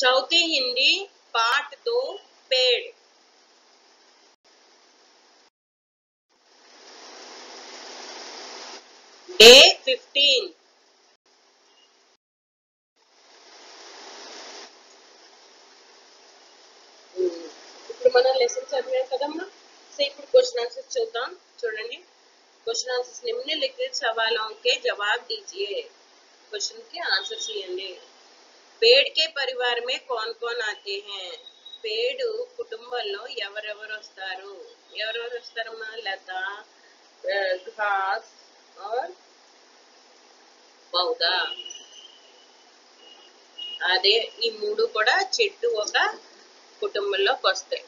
चौथी हिंदी पाठ दो पेड़ डे फिफ्टीन ఇప్పుడు మనం లెసన్ చదివాం కదమ్మా సో ఇప్పుడు క్వశ్చన్ ఆన్సర్స్ చూద్దాం చూడండి క్వశ్చन आंसर्स निम्नलिखित सवालों के जवाब दीजिए क्वेश्चन के आंसर्स ఇవ్వండి పేడ్ కే పరివార్ మే కౌన్ కౌన్ ఆతే हैं పేడు కుటుంబంలో ఎవరెవరు వస్తారు ఎవరెవరు వస్తారమ్మా లత ఆ, ఘాస్ और పౌదా అదే ఈ మూడు కూడా చెట్టు ఒక కుటుంబంలోకి వస్తాయి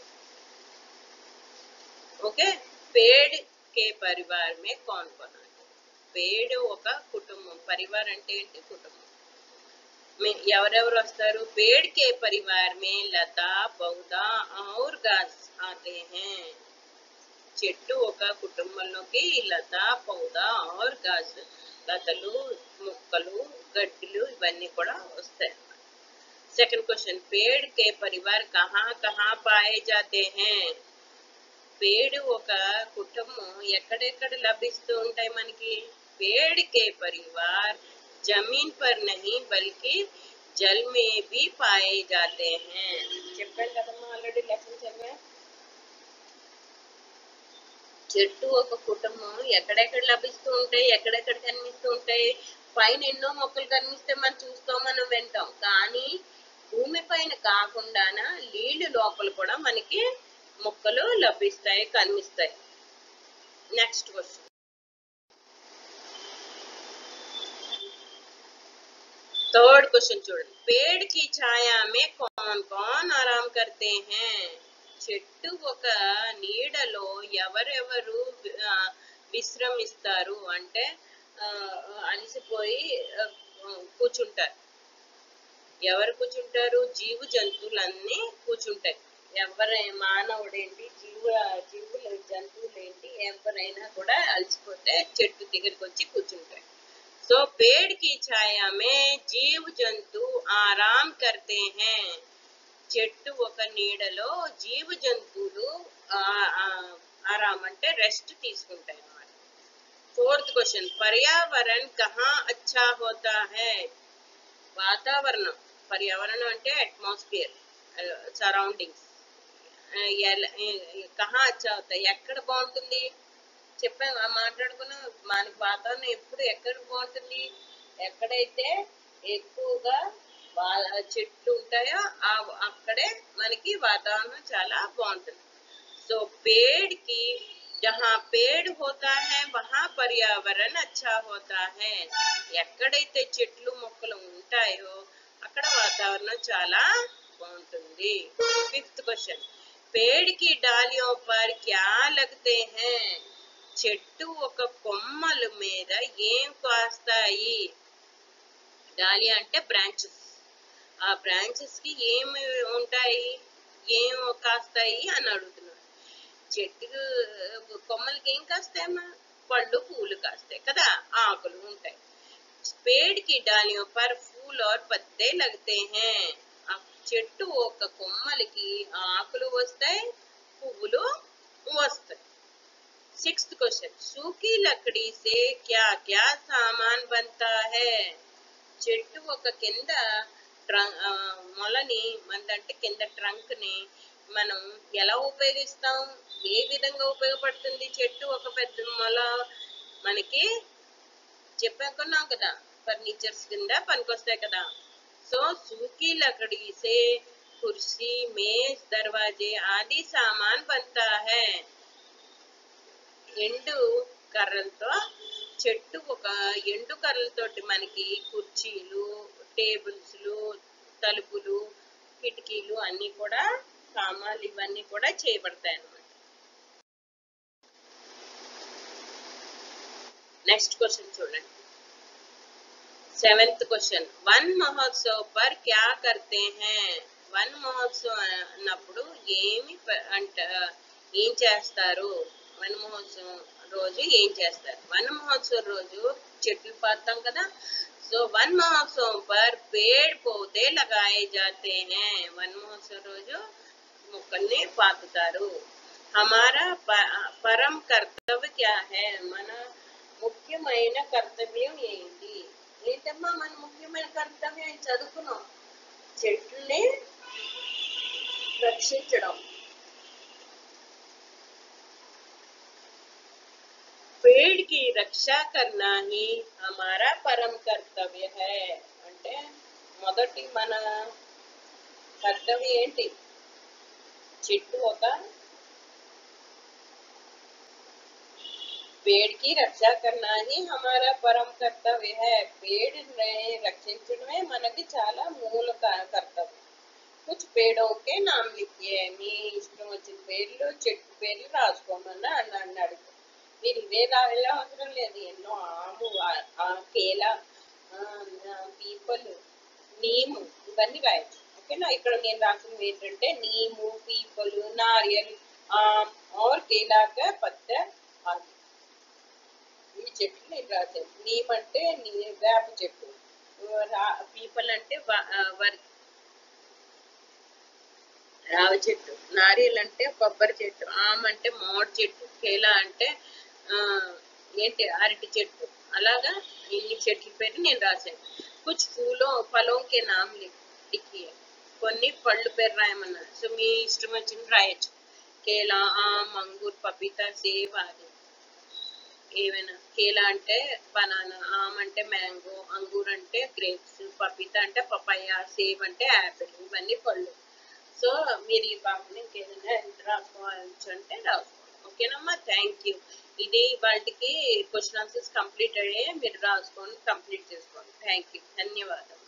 ఓకే పేడ్ కే పరివార్ మే కౌన్ కౌన్ ఆతే పేడ్ ఒక కుటుంబం పరివార్ అంటే ఏంటి కుటుంబం में ఎవరెవరు వస్తారు पेड़ के परिवार में लता पौधा और घास आते हैं చెట్టు ఒక కుటుంబంలోకి లత పౌదా ఆర్ ఘాస్ లతలు మొక్కలు గడ్డిలు ఇవన్నీ కూడా వస్తాయి సెకండ్ క్వశ్చన్ पेड़ के परिवार कहाँ कहाँ पाए जाते हैं పేడు ఒక కుటుంబం ఎక్కడెక్కడ లభిస్తూ ఉంటాయి మనకి पेड़ के परिवार जमीन पर नहीं बल्कि जल में भी पाए जाते हैं చెప్పాను కదమ్మా ఆల్రెడీ లెసన్ చదివా చెట్టు ఒక కుటుంబం ఎక్కడెక్కడ లభిస్తూ ఉంటాయి ఎక్కడెక్కడ కనిపిస్తూ ఉంటాయి పైన ఎన్నో మొక్కలు కనిపిస్తే మనం చూస్తాం మనం వింటాం కానీ భూమి పైన కాకుండా నీళ్లు లోపల కూడా మనకి మొక్కలు లభిస్తాయి కనిపిస్తాయి నెక్స్ట్ క్వశ్చన్ थर्ड क्वेश्चन చూడండి पेड़ की छाया में कौन कौन आराम करते हैं చెట్టు ఒక నీడలో ఎవరెవరు ఆ, విశ్రమిస్తారు అంటే ఆ, అలసిపోయి ఆ, కూర్చుంటారు ఎవరు కూర్చుంటారు జీవు జంతువులన్నీ కూర్చుంటాయి ఎవరై మానవుడేంటి జీవ జీవులు జంతువులేంటి ఎవరైనా కూడా అలసిపోతే చెట్టు దగ్గరికి వచ్చి కూర్చుంటాయి तो पेड़ की छाया में जीव जंतु आराम करते हैं చెట్టు ఒక నీడలో జీవ జంతువులు ఆ- ఆ- ఆరాం అంటే రెస్ట్ తీసుకుంటాయి అన్నమాట ఫోర్త్ క్వశ్చన్ పర్యావరణ కహా అచ్చా హోతా హై వాతావరణం పర్యావరణం అంటే అట్మాస్ఫియర్ సరౌండింగ్స్ కహా అచ్చా అవుతాయి ఎక్కడ బాగుంటుంది చెప్పాను ఆ మాట్లాడుకున్న మనకి వాతావరణం ఎప్పుడు ఎక్కడ బాగుంటుంది ఎక్కడైతే ఎక్కువగా వా- చెట్లు ఉంటాయో ఆ అక్కడే మనకి వాతావరణం చాలా బాగుంటుంది సో पेड़ की जहाँ पेड़ होता है वहाँ पर्यावरण अच्छा होता है ఎక్కడైతే చెట్లు మొక్కలు ఉంటాయో అక్కడ వాతావరణం చాలా బాగుంటుంది ఫిఫ్త్ క్వశ్చన్ पेड़ की डालियों पर क्या लगते हैं చెట్టు ఒక కొమ్మల మీద ఏం కాస్తాయి డాలియా అంటే బ్రాంచెస్ ఆ బ్రాంచెస్ కి ఏమి ఉంటాయి ఏం కాస్తాయి అని అడుగుతున్నాడు చెట్టు కొమ్మలకి ఏం కాస్తాయమ్మా పళ్ళు పూలు కాస్తాయి కదా ఆకులు ఉంటాయి पेड़ की डालियों पर फूल और पत्ते लगते हैं ఆ చెట్టు ఒక కొమ్మలకి ఆకులు వస్తాయి పువ్వులు వస్తాయి सिक्स्थ क्वेश्चन सूखी लकड़ी से क्या क्या सामान बनता है చెట్టు ఒక కింద ట్రం- ఆ, మొలని మనదంటే కింద ట్రంక్ ని మనం ఎలా ఉపయోగిస్తాం ఏ విధంగా ఉపయోగపడుతుంది చెట్టు ఒక పెద్ద మొల మనకి చెప్పాకున్నాం కదా ఫర్నిచర్స్ కింద పనికొస్తాయి కదా సో सूखी लकड़ी से कुर्सी मेज दरवाजे आदि सामान बनता है ఎండు కర్రలతో చెట్టు ఒక ఎండు కర్రలతోటి మనకి కుర్చీలు టేబుల్స్లు తలుపులు కిటికీలు అన్ని కూడా సామాన్లు ఇవన్నీ కూడా చేయబడతాయి అన్నమాట నెక్స్ట్ క్వశ్చన్ చూడండి సెవెంత్ క్వశ్చన్ వన్ మహోత్సవ్ పర్ క్యా కర్తే हैं వన్ మహోత్సవ్ అన్నప్పుడు ఏమి ప- అంట ఏం చేస్తారు వన మహోత్సవం రోజు ఏం చేస్తారు వన మహోత్సవం రోజు చెట్లు పాతాం కదా सो वन महोत्सव पर पेड़ पौधे लगाए जाते हैं वन महोत्सव రోజు మొక్కల్ని పాతుతారు हमारा ప- పరం కర్తవ్య క్యా హై మన ముఖ్యమైన కర్తవ్యం ఏంటి ఏంటమ్మా మన ముఖ్యమైన కర్తవ్యం ఏంటి? చదువుకున్నాం చెట్లని రక్షించడం पेड़ की रक्षा करना ही हमारा परम कर्तव्य है అంటే మొదటి మన కర్తవ్యం ఏంటి చెట్టు ఒక पेड़ की रक्षा करना ही हमारा परम कर्तव्य है पेड़ రక్షించడమే మనకి చాలా మూల క- కర్తవ్యం కుछ पेड़ों के नाम लिखिए మీ ఇష్టం వచ్చిన పేర్లు చెట్టు పేర్లు రాసుకోమని అన్న అన్నాడు మీరు ఇవే రాయాలి అవసరం లేదు ఎన్నో ఆము ఆ- ఆ కేల పీపల్ నీము ఇవన్నీ రాయొచ్చు ఓకేనా ఇక్కడ నేను రాసినవి ఏంటంటే నీము పీపల్ నారియల్ ఆమ్ और केला का पत्ता आदि ఈ చెట్లు నేను రాశాను నీమ్ అంటే నీ- వేప చెట్టు రా- పీపల్ అంటే వ- ఆ, వరి రావి చెట్టు నారియల్ అంటే కొబ్బరి చెట్టు ఆమ్ అంటే మోడ్ చెట్టు కేలా అంటే ఆ, ఏంటి అరటి చెట్టు అలాగా ఇన్ని చెట్ల పేరు నేను రాశాను కుచ్ పూలో ఫలం కే నామ్ లిఖియే కొన్ని పళ్ళు పేరు రాయమన్నారు సో మీ ఇష్టం వచ్చిన రాయొచ్చు కేలా ఆమ్ అంగూర్ పపీతా సేవ్ అది ఏమైనా కేలా అంటే బనానా ఆమ్ అంటే మ్యాంగో అంగూర్ అంటే గ్రేప్స్ పపీతా అంటే పపాయ సేవ్ అంటే యాపిల్ ఇవన్నీ పళ్ళు సో మీరు ఈ కాకుండా ఇంకేదైనా ఎంత రాసుకోవచ్చు అంటే రాసుకోండి ఓకేనమ్మా థ్యాంక్ యూ ఇది వాటికి క్వశ్చన్ ఆన్సర్స్ కంప్లీట్ అయ్యే మీరు రాసుకొని కంప్లీట్ చేసుకోండి థ్యాంక్ యూ ధన్యవాదాలు